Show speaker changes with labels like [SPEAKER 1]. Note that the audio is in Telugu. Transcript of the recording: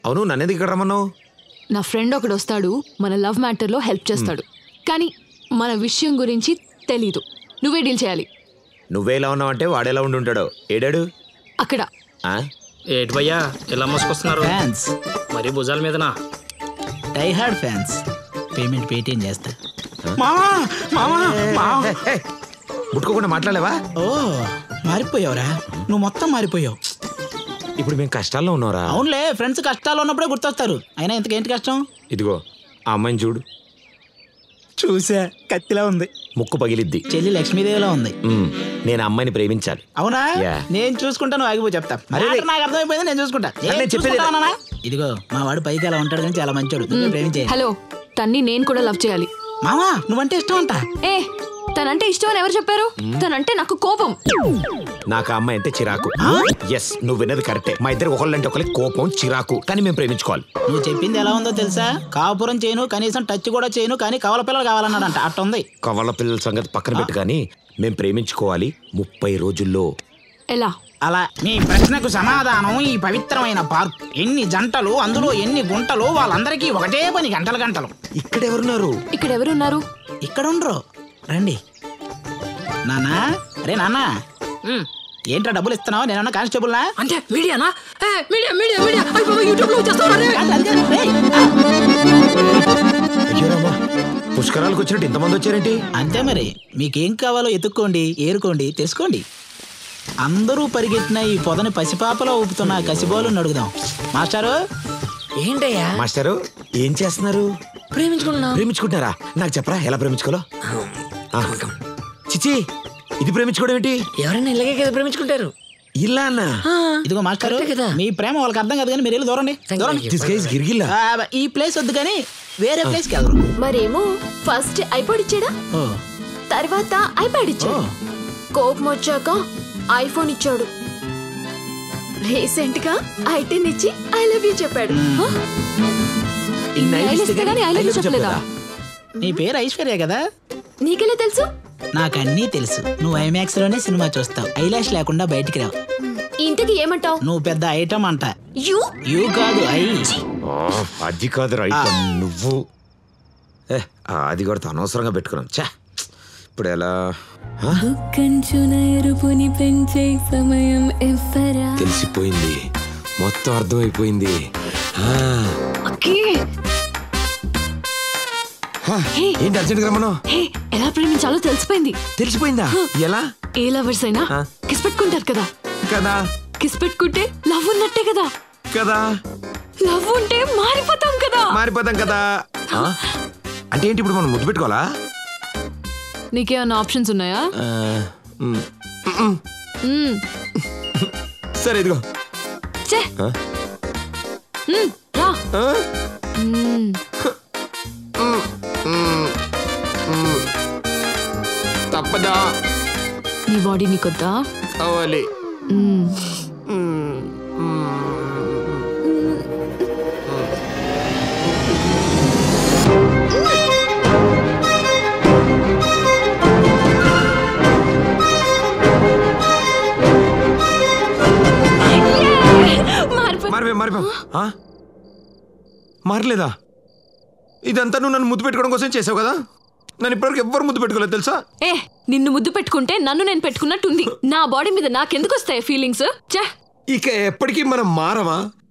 [SPEAKER 1] అవును నన్నెందుకు ఇక్కడ రమ్మన్నావు
[SPEAKER 2] నా ఫ్రెండ్ ఒకడు వస్తాడు మన లవ్ మ్యాటర్లో హెల్ప్ చేస్తాడు కానీ మన విషయం గురించి తెలీదు నువ్వే డీల్ చేయాలి
[SPEAKER 1] నువ్వే ఇలా ఉన్నావు అంటే వాడెలా ఉండి ఉంటాడో ఏడాడు
[SPEAKER 2] అక్కడ
[SPEAKER 1] ఆ?
[SPEAKER 3] ఏటి భయ్యా ఇలా మోసుకొస్తున్నారు
[SPEAKER 4] ఫ్యాన్స్
[SPEAKER 3] మరి భుజాల మీదనా
[SPEAKER 4] die hard fans payment Paytm చేస్తా మామా మామా మామా
[SPEAKER 1] ఏ, ముట్టుకోకుండా మాట్లాడలేవా
[SPEAKER 4] ఓ మారిపోయావురా నువ్వు మొత్తం మారిపోయావు
[SPEAKER 1] ఇప్పుడు మేము కష్టాల్లో ఉన్నారా
[SPEAKER 4] అవునులే ఫ్రెండ్స్ కష్టాలు ఉన్నప్పుడే గుర్తొస్తారు అయినా ఇంతకేంటి కష్టం
[SPEAKER 1] ఇదిగో ఆ అమ్మాయిని చూడు
[SPEAKER 4] చూసా కత్తిలా ఉంది
[SPEAKER 1] ముక్కు పగిలిద్ది
[SPEAKER 4] చెల్లి లక్ష్మీదేవిలా ఉంది
[SPEAKER 1] ఉమ్, నేను ఆ అమ్మాయిని ప్రేమించాలి
[SPEAKER 4] అవునా
[SPEAKER 1] Yeah.
[SPEAKER 4] నేను చూసుకుంటాను ఆగిపో చెప్తా
[SPEAKER 1] అరే,
[SPEAKER 4] మ్యాటర్ నాకు అర్థమైపోయింది నేను చూసుకుంటా
[SPEAKER 1] అరే,
[SPEAKER 4] ఏం
[SPEAKER 1] నేను చెప్పేది
[SPEAKER 4] చూసుకుంటావా నాన్న? ఇదిగో మా వాడు పైకి అలా ఉంటాడు కానీ చాలా మంచోడు నువ్వే ప్రేమించే
[SPEAKER 2] హలో తన్ని నేను కూడా లవ్ చేయాలి
[SPEAKER 4] మామా నువ్వంటే ఇష్టం అంట
[SPEAKER 2] ఏ తనంటే ఇష్టం అని ఎవరు చెప్పారు తనంటే నాకు కోపం
[SPEAKER 1] నాకు ఆ అమ్మాయి అంటే చిరాకు ఎస్ నువ్వు విన్నది కరెక్టే మా ఇద్దరు ఒకళ్ళంటే ఒకరికి కోపం చిరాకు కానీ మేము ప్రేమించుకోవాలి
[SPEAKER 4] నువ్వు చెప్పింది ఎలా ఉందో తెలుసా కాపురం చేయను కనీసం టచ్ కూడా చేయను కానీ కవల పిల్లలు కావాలన్నాడంట అట్టుంది
[SPEAKER 1] కవల పిల్లల సంగతి పక్కన పెట్టు కానీ మేము ప్రేమించుకోవాలి ముప్పై రోజుల్లో
[SPEAKER 2] ఎలా
[SPEAKER 4] అలా మీ ప్రశ్నకు సమాధానం ఈ పవిత్రమైన పార్క్ ఎన్ని జంటలు అందులో ఎన్ని గుంటలు వాళ్ళందరికీ ఒకటే పని గంటలు గంటలు
[SPEAKER 1] ఇక్కడ ఎవరున్నారు
[SPEAKER 2] ఇక్కడ ఎవరున్నారు
[SPEAKER 4] ఇక్కడ ఉండరు రండి నానా రే నాన్నా ఏంట్రా డబ్బులు ఇస్తున్నావు నేనన్నా కానిస్టేబుల్ నా
[SPEAKER 3] అంటే మీడియానా ఏ, మీడియా మీడియా మీడియా యూట్యూబ్ లో వచ్చేస్తాను
[SPEAKER 1] అయ్యో రామా పుష్కరాలకు వచ్చినట్టు ఇంతమంది వచ్చారేంటి
[SPEAKER 4] అంతే మరి మీకేం కావాలో ఎత్తుక్కోండి ఏరుకోండి తెలుసుకోండి అందరూ పరిగెట్టిన ఈ పొదని పసిపాపలో ఊపుతున్న ఆ కసిబోలు అడుగుదాం మాస్టారు
[SPEAKER 3] ఏంటయ్యా
[SPEAKER 1] మాస్టరు ఏం చేస్తున్నారు
[SPEAKER 3] ప్రేమించుకున్నా
[SPEAKER 1] ప్రేమించుకుంటారా నాకు చెప్పరా ఎలా ప్రేమించుకోలో ఆ. చిచి ఇది ప్రేమించుకోవడం ఏంటి
[SPEAKER 3] ఎవరైనా ఇలాగే కదా ప్రేమించుకుంటారు
[SPEAKER 1] ఇలా అన్న
[SPEAKER 4] ఇదిగో మాస్టారు
[SPEAKER 3] కరెక్టే కదా.
[SPEAKER 4] మీ ప్రేమ వాళ్ళకి అర్థం కాదు కానీ మీరు వెళ్ళి దూరండి దూరండి
[SPEAKER 1] దిస్ గైస్ గిరిగిల్లా
[SPEAKER 4] ఆ, ఈ ప్లేస్ వద్దు కానీ వేరే ప్లేస్కి వెళ్దాం
[SPEAKER 5] మరేమో ఫస్ట్ ఐపాడ్ ఇచ్చాడా
[SPEAKER 4] ఓ
[SPEAKER 5] తర్వాత ఐప్యాడ్
[SPEAKER 4] ఓ
[SPEAKER 5] ఇచ్చాడు కోపం వచ్చాక ఐఫోన్ ఇచ్చాడు రీసెంట్ గా ఐటెన్ ఇచ్చి ఐ లవ్ యూ చెప్పాడు హ?
[SPEAKER 2] ఇన్ని ఐలు ఇస్తే గానీ I love you చెప్పలేదా?
[SPEAKER 4] నీ పేరు ఐశ్వర్య కదా
[SPEAKER 5] నీకెలా తెలుసు
[SPEAKER 4] నాకు అన్నీ తెలుసు నువ్వు ఐమాక్స్ లోనే సినిమా చూస్తావు ఐలాష్ లేకుండా బయటికి రావు
[SPEAKER 5] ఇంతకి ఏమంటావు
[SPEAKER 4] నువ్వు పెద్ద ఐటమ్ అంట
[SPEAKER 5] యూ
[SPEAKER 4] యూ కాదు ఐ
[SPEAKER 1] ఆ, అది కాదు రైట్ నువ్వు ఏ ఆ, అది కూడా అనవసరంగా పెట్టుకున్నాం చా ఇప్పుడు ఎలా ఆ?
[SPEAKER 5] కంచున ఎరుపుని పెంచే సమయం ఎవ్వరా
[SPEAKER 1] తెలిసిపోయింది మొత్తం అర్థమైపోయింది ఆ. హా, ఏంటి అర్జెంట్ రమ్మను
[SPEAKER 2] హే ఎలా ప్రేమించాలో తెలిసిపోయింది
[SPEAKER 1] తెలిసిపోయిందా ఎలా
[SPEAKER 2] ఏ లవర్స్ అయినా
[SPEAKER 1] ఆ.
[SPEAKER 2] కిస్ పెట్టుకుంటారు కదా
[SPEAKER 1] కదా
[SPEAKER 2] కిస్ పెట్టుకుంటే లవ్ ఉన్నట్టే కదా
[SPEAKER 1] కదా
[SPEAKER 2] లవ్ ఉంటే మారిపోతాం కదా
[SPEAKER 1] మారిపోతాం కదా ఆ? అంటే ఏంటి ఇప్పుడు మనం ముద్దు పెట్టుకోవాలా
[SPEAKER 2] నీకేమన్నా ఆప్షన్స్ ఉన్నాయా
[SPEAKER 1] ఆ, మ్, మ్,
[SPEAKER 2] మ్మ్.
[SPEAKER 1] సరే ఇదిగో
[SPEAKER 2] ఛే
[SPEAKER 1] ఆ?
[SPEAKER 2] మ్మ్, రా
[SPEAKER 1] ఆ?
[SPEAKER 2] మ్మ్.
[SPEAKER 1] తప్పదా
[SPEAKER 2] నీ బాడీ నీకొద్దా
[SPEAKER 1] అవ్వాలి
[SPEAKER 2] మ్మ్. మారిపో-
[SPEAKER 1] మారిపోయాం మారిపోయాం ఆ? మారలేదా ఇదంతా నువ్వు నన్ను ముద్దు పెట్టుకోవడం కోసం చేసావు కదా నన్ను ఇప్పటివరకు ఎవ్వరు ముద్దు పెట్టుకోలేదు తెలుసా
[SPEAKER 2] ఏ నిన్ను ముద్దు పెట్టుకుంటే నన్ను నేను పెట్టుకున్నట్టుంది నా బాడీ మీద నాకెందుకు వస్తాయి ఫీలింగ్స్ చే
[SPEAKER 1] ఇక ఎప్పటికీ మనం మారమా